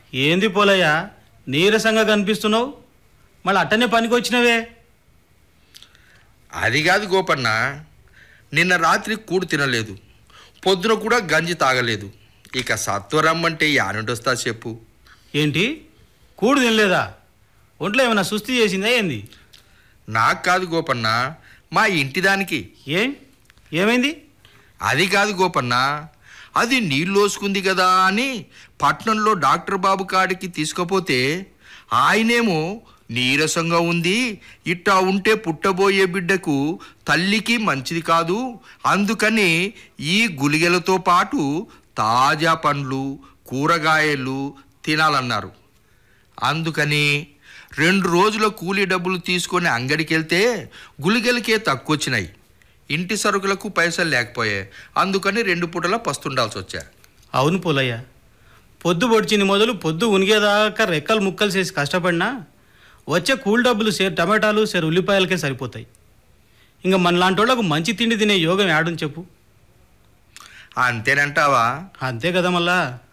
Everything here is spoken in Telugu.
ఏంది పోలయ్యా నీరసంగా కనిపిస్తున్నావు మళ్ళీ అట్టనే పనికి వచ్చినవే అది కాదు గోపన్న నిన్న రాత్రి కూడు తినలేదు పొద్దున కూడా గంజి తాగలేదు ఇక సత్వరమ్మంటే యానుంటొస్తా చెప్పు ఏంటి కూడు తినలేదా ఒంట్లో ఏమైనా సుస్థి చేసిందా ఏంది నాకు కాదు గోపన్న మా ఇంటి దానికి ఏం ఏమైంది అది కాదు గోపన్న అది నీళ్ళోసుకుంది కదా అని పట్నంలో డాక్టర్ బాబు కాడికి తీసుకుపోతే ఆయనేమో నీరసంగా ఉంది ఇట్టా ఉంటే పుట్టబోయే బిడ్డకు తల్లికి మంచిది కాదు అందుకని ఈ గులిగెలతో పాటు తాజా పండ్లు కూరగాయలు తినాలన్నారు అందుకని రెండు రోజుల కూలీ డబ్బులు తీసుకొని అంగడికి వెళ్తే గులిగెలకే తక్కువ వచ్చినాయి ఇంటి సరుకులకు పైసలు లేకపోయాయి అందుకని రెండు పూటల పస్తుండాల్సి వచ్చా అవును పోలయ్య పొద్దు పొడిచింది మొదలు పొద్దు ఉనిగేదాకా రెక్కలు ముక్కలు చేసి కష్టపడినా వచ్చే కూల్ డబ్బులు సేరు టమాటాలు సేరు ఉల్లిపాయలకే సరిపోతాయి ఇంకా మనలాంటి వాళ్ళకు మంచి తిండి తినే యోగం యాడని చెప్పు అంతేనంటావా అంతే కదా మళ్ళా